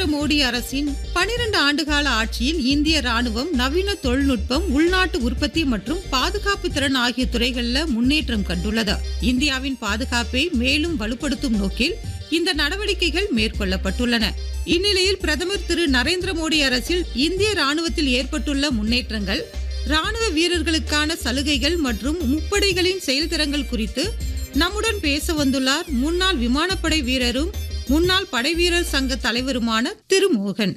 மோடி அரசின் பனிரெண்டு ஆண்டுகால ஆட்சியில் இந்திய ராணுவம் நவீன தொழில்நுட்பம் உள்நாட்டு உற்பத்தி மற்றும் பாதுகாப்பு திறன் ஆகிய துறைகளில் முன்னேற்றம் கண்டுள்ளது இந்தியாவின் பாதுகாப்பை மேலும் வலுப்படுத்தும் நோக்கில் இந்த நடவடிக்கைகள் மேற்கொள்ளப்பட்டுள்ளன இந்நிலையில் பிரதமர் திரு நரேந்திர மோடி அரசில் இந்திய ராணுவத்தில் ஏற்பட்டுள்ள முன்னேற்றங்கள் ராணுவ வீரர்களுக்கான சலுகைகள் மற்றும் முப்படைகளின் செயல்திறங்கள் குறித்து நம்முடன் பேச வந்துள்ளார் முன்னாள் விமானப்படை வீரரும் முன்னாள் படைவீரர் சங்க தலைவருமான திரு மோகன்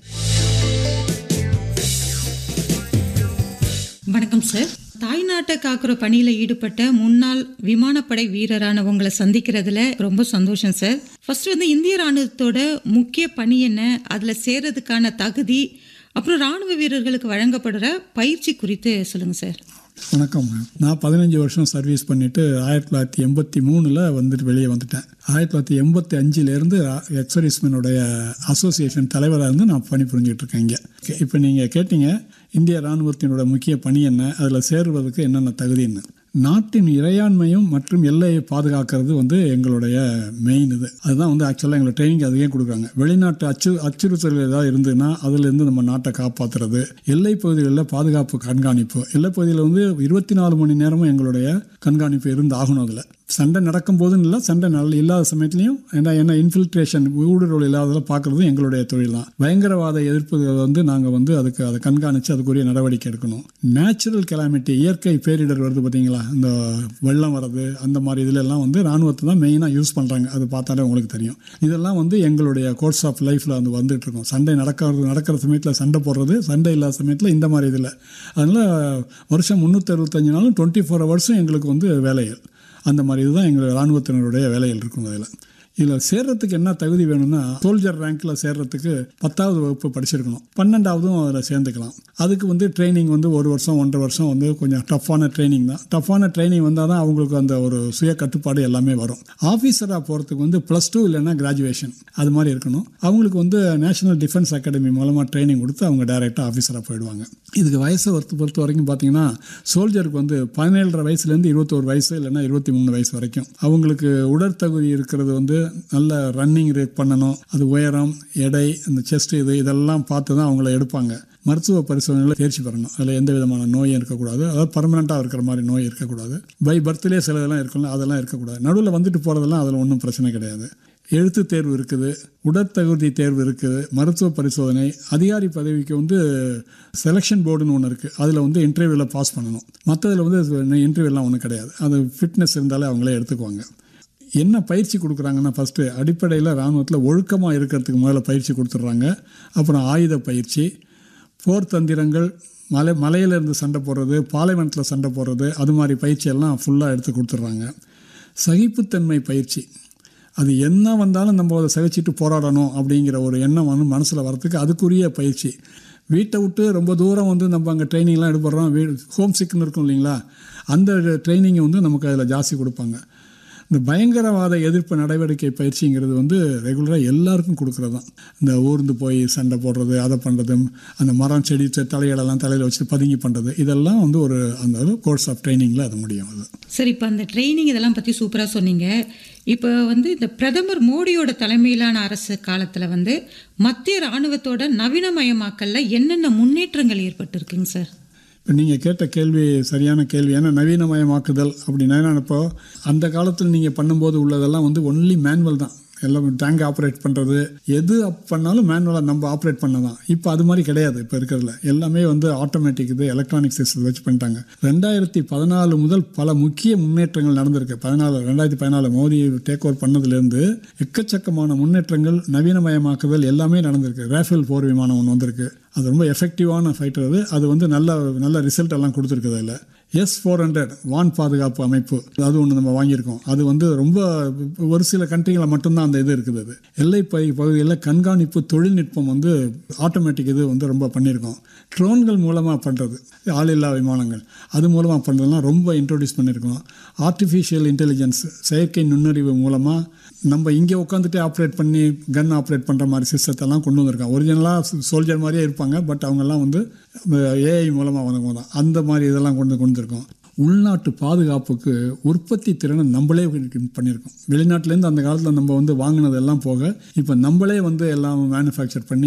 வணக்கம் சார் தாய்நாட்டை காக்குற பணியில ஈடுபட்ட முன்னாள் விமானப்படை வீரரான உங்களை சந்திக்கிறதுல ரொம்ப சந்தோஷம் சார் ஃபர்ஸ்ட் வந்து இந்திய ராணுவத்தோட முக்கிய பணி என்ன அதுல சேர்றதுக்கான தகுதி அப்புறம் ராணுவ வீரர்களுக்கு வழங்கப்படுற பயிற்சி குறித்து சொல்லுங்க சார் வணக்கம் நான் பதினஞ்சு வருஷம் சர்வீஸ் பண்ணிவிட்டு ஆயிரத்தி தொள்ளாயிரத்தி எண்பத்தி மூணில் வந்துட்டு வெளியே வந்துட்டேன் ஆயிரத்தி தொள்ளாயிரத்தி எண்பத்தி அஞ்சுலேருந்து எக்ஸர்வீஸ்மெனுடைய அசோசியேஷன் தலைவராக இருந்து நான் பணி புரிஞ்சுட்டு இருக்கேன் இங்கே இப்போ நீங்கள் கேட்டீங்க இந்திய இராணுவத்தினோட முக்கிய பணி என்ன அதில் சேருவதற்கு என்னென்ன தகுதின்னு நாட்டின் இறையாண்மையும் மற்றும் எல்லையை பாதுகாக்கிறது வந்து எங்களுடைய மெயின் இது அதுதான் வந்து ஆக்சுவலாக எங்களுக்கு ட்ரைனிங் அதுவே கொடுக்குறாங்க வெளிநாட்டு அச்சு அச்சுறுத்தல் ஏதாவது இருந்ததுன்னா அதுலேருந்து நம்ம நாட்டை காப்பாற்றுறது எல்லை பகுதிகளில் பாதுகாப்பு கண்காணிப்பு எல்லை பகுதியில் வந்து இருபத்தி நாலு மணி நேரமும் எங்களுடைய கண்காணிப்பு இருந்து ஆகணும் அதில் சண்டை நடக்கும் போதும் இல்லை சண்டை நல்ல இல்லாத சமயத்துலையும் ஏன்னா என்ன இன்ஃபில்ட்ரேஷன் ஊடுருவல் இல்லாததெல்லாம் பார்க்குறது எங்களுடைய தொழில் தான் பயங்கரவாத எதிர்ப்பு வந்து நாங்கள் வந்து அதுக்கு அதை கண்காணித்து அதுக்குரிய நடவடிக்கை எடுக்கணும் நேச்சுரல் கெலாமிட்டி இயற்கை பேரிடர் வருது பார்த்தீங்களா இந்த வெள்ளம் வர்றது அந்த மாதிரி இதுல எல்லாம் வந்து ராணுவத்தை தான் மெயினாக யூஸ் பண்ணுறாங்க அது பார்த்தாலே உங்களுக்கு தெரியும் இதெல்லாம் வந்து எங்களுடைய கோர்ஸ் ஆஃப் லைஃப்பில் வந்து வந்துட்டு இருக்கும் சண்டை நடக்கிறது நடக்கிற சமயத்தில் சண்டை போடுறது சண்டை இல்லாத சமயத்தில் இந்த மாதிரி இதில் அதனால் வருஷம் முந்நூற்றி அறுபத்தஞ்சு நாளும் டுவெண்ட்டி ஃபோர் ஹவர்ஸும் எங்களுக்கு வந்து வேலைகள் அந்த மாதிரி இதுதான் எங்கள் இராணுவத்தினருடைய வேலைகள் இருக்கும் அதில் இதில் சேர்றதுக்கு என்ன தகுதி வேணும்னா சோல்ஜர் ரேங்க்கில் சேர்றதுக்கு பத்தாவது வகுப்பு படிச்சிருக்கணும் பன்னெண்டாவதும் அதில் சேர்ந்துக்கலாம் அதுக்கு வந்து ட்ரைனிங் வந்து ஒரு வருஷம் ஒன்றரை வருஷம் வந்து கொஞ்சம் டஃப்பான ட்ரைனிங் தான் டஃப்பான ட்ரைனிங் வந்தால் தான் அவங்களுக்கு அந்த ஒரு சுய கட்டுப்பாடு எல்லாமே வரும் ஆஃபீஸராக போகிறதுக்கு வந்து ப்ளஸ் டூ இல்லைன்னா கிராஜுவேஷன் அது மாதிரி இருக்கணும் அவங்களுக்கு வந்து நேஷனல் டிஃபென்ஸ் அகாடமி மூலமாக ட்ரைனிங் கொடுத்து அவங்க டைரெக்டாக ஆஃபீஸராக போயிடுவாங்க இதுக்கு வயசை பொறுத்த பொறுத்த வரைக்கும் பார்த்தீங்கன்னா சோல்ஜருக்கு வந்து பதினேழரை வயசுலேருந்து இருபத்தோரு வயசு இல்லைன்னா இருபத்தி மூணு வயசு வரைக்கும் அவங்களுக்கு உடற்தகுதி இருக்கிறது வந்து நல்ல ரன்னிங் ரேட் பண்ணணும் அது உயரம் எடை இந்த செஸ்ட் இது இதெல்லாம் பார்த்து தான் அவங்கள எடுப்பாங்க மருத்துவ பரிசோதனையில் தேர்ச்சி பெறணும் அதில் எந்த விதமான நோயும் இருக்கக்கூடாது அதாவது பர்மனெண்ட்டாக இருக்கிற மாதிரி நோய் இருக்கக்கூடாது பை பர்த்லேயே சில இதெல்லாம் இருக்கும்ல அதெல்லாம் இருக்கக்கூடாது நடுவில் வந்துட்டு போகிறதெல்லாம் அதில் ஒன்றும் பிரச்சனை கிடையாது எழுத்து தேர்வு இருக்குது உடற்தகுதி தேர்வு இருக்குது மருத்துவ பரிசோதனை அதிகாரி பதவிக்கு வந்து செலெக்ஷன் போர்டுன்னு ஒன்று இருக்குது அதில் வந்து இன்டர்வியூவில் பாஸ் பண்ணணும் மற்றதில் வந்து இன்டர்வியூலாம் ஒன்றும் கிடையாது அது ஃபிட்னஸ் இருந்தாலே அவங்களே எடுத்துக்குவாங்க என்ன பயிற்சி கொடுக்குறாங்கன்னா ஃபஸ்ட்டு அடிப்படையில் இராணுவத்தில் ஒழுக்கமாக இருக்கிறதுக்கு முதல்ல பயிற்சி கொடுத்துட்றாங்க அப்புறம் ஆயுத பயிற்சி போர் தந்திரங்கள் மலை மலையிலேருந்து சண்டை போடுறது பாலைவனத்தில் சண்டை போடுறது அது மாதிரி பயிற்சியெல்லாம் ஃபுல்லாக எடுத்து கொடுத்துட்றாங்க சகிப்புத்தன்மை பயிற்சி அது என்ன வந்தாலும் நம்ம அதை சகிச்சிட்டு போராடணும் அப்படிங்கிற ஒரு எண்ணம் வந்து மனசில் வரத்துக்கு அதுக்குரிய பயிற்சி வீட்டை விட்டு ரொம்ப தூரம் வந்து நம்ம அங்கே ட்ரைனிங்லாம் எடுப்படுறோம் வீ ஹோம் சிக்குன்னு இருக்கும் இல்லைங்களா அந்த ட்ரைனிங்கை வந்து நமக்கு அதில் ஜாஸ்தி கொடுப்பாங்க இந்த பயங்கரவாத எதிர்ப்பு நடவடிக்கை பயிற்சிங்கிறது வந்து ரெகுலராக எல்லாருக்கும் கொடுக்குறது தான் இந்த ஊர்ந்து போய் சண்டை போடுறது அதை பண்ணுறது அந்த மரம் செடி தலைகளெல்லாம் தலையில் வச்சு பதுங்கி பண்ணுறது இதெல்லாம் வந்து ஒரு அந்த கோர்ஸ் ஆஃப் ட்ரைனிங்கில் அது முடியும் அது சரி இப்போ அந்த ட்ரைனிங் இதெல்லாம் பற்றி சூப்பராக சொன்னீங்க இப்போ வந்து இந்த பிரதமர் மோடியோட தலைமையிலான அரசு காலத்தில் வந்து மத்திய இராணுவத்தோட நவீனமயமாக்கல்ல என்னென்ன முன்னேற்றங்கள் ஏற்பட்டிருக்குங்க சார் இப்போ நீங்கள் கேட்ட கேள்வி சரியான கேள்வி ஏன்னா நவீனமயமாக்குதல் அப்படின்னா இப்போ அந்த காலத்தில் நீங்கள் பண்ணும்போது உள்ளதெல்லாம் வந்து ஒன்லி மேனுவல் தான் எல்லாம் டேங்க் ஆப்ரேட் பண்ணுறது எது அப் பண்ணாலும் மேனுவலாக நம்ம ஆப்ரேட் பண்ண தான் இப்போ அது மாதிரி கிடையாது இப்போ இருக்கிறதுல எல்லாமே வந்து ஆட்டோமேட்டிக் இது எலக்ட்ரானிக் சிஸ்டம் வச்சு பண்ணிட்டாங்க ரெண்டாயிரத்தி பதினாலு முதல் பல முக்கிய முன்னேற்றங்கள் நடந்திருக்கு பதினாலு ரெண்டாயிரத்தி பதினாலு மோடி டேக் ஓவர் பண்ணதுலேருந்து எக்கச்சக்கமான முன்னேற்றங்கள் நவீனமயமாக்குதல் எல்லாமே நடந்திருக்கு ரேஃபேல் போர் விமானம் ஒன்று வந்திருக்கு அது ரொம்ப எஃபெக்டிவான ஃபைட்டர் அது அது வந்து நல்ல நல்ல ரிசல்ட் எல்லாம் கொடுத்துருக்குது அதில் எஸ் ஃபோர் ஹண்ட்ரட் வான் பாதுகாப்பு அமைப்பு அது ஒன்று நம்ம வாங்கியிருக்கோம் அது வந்து ரொம்ப ஒரு சில கண்ட்ரிகளில் மட்டும்தான் அந்த இது இருக்குது அது எல்லை பை பகுதிகளில் கண்காணிப்பு தொழில்நுட்பம் வந்து ஆட்டோமேட்டிக் இது வந்து ரொம்ப பண்ணியிருக்கோம் ட்ரோன்கள் மூலமாக பண்ணுறது ஆளில்லா விமானங்கள் அது மூலமாக பண்ணுறதுலாம் ரொம்ப இன்ட்ரோடியூஸ் பண்ணியிருக்கோம் ஆர்டிஃபிஷியல் இன்டெலிஜென்ஸ் செயற்கை நுண்ணறிவு மூலமாக நம்ம இங்கே உட்காந்துட்டே ஆப்ரேட் பண்ணி கன் ஆப்ரேட் பண்ணுற மாதிரி சிஸ்டத்தெல்லாம் கொண்டு வந்திருக்காங்க ஒரிஜினலாக சோல்ஜர் மாதிரியே இருப்பாங்க பட் அவங்கெல்லாம் வந்து ஏஐ மூலமாக வந்தவங்க தான் அந்த மாதிரி இதெல்லாம் கொண்டு கொண்டு வந்திருக்கோம் உள்நாட்டு பாதுகாப்புக்கு உற்பத்தி திறனை நம்மளே பண்ணியிருக்கோம் வெளிநாட்டிலேருந்து அந்த காலத்தில் நம்ம வந்து வாங்கினதெல்லாம் போக இப்போ நம்மளே வந்து எல்லாம் மேனுஃபேக்சர் பண்ணி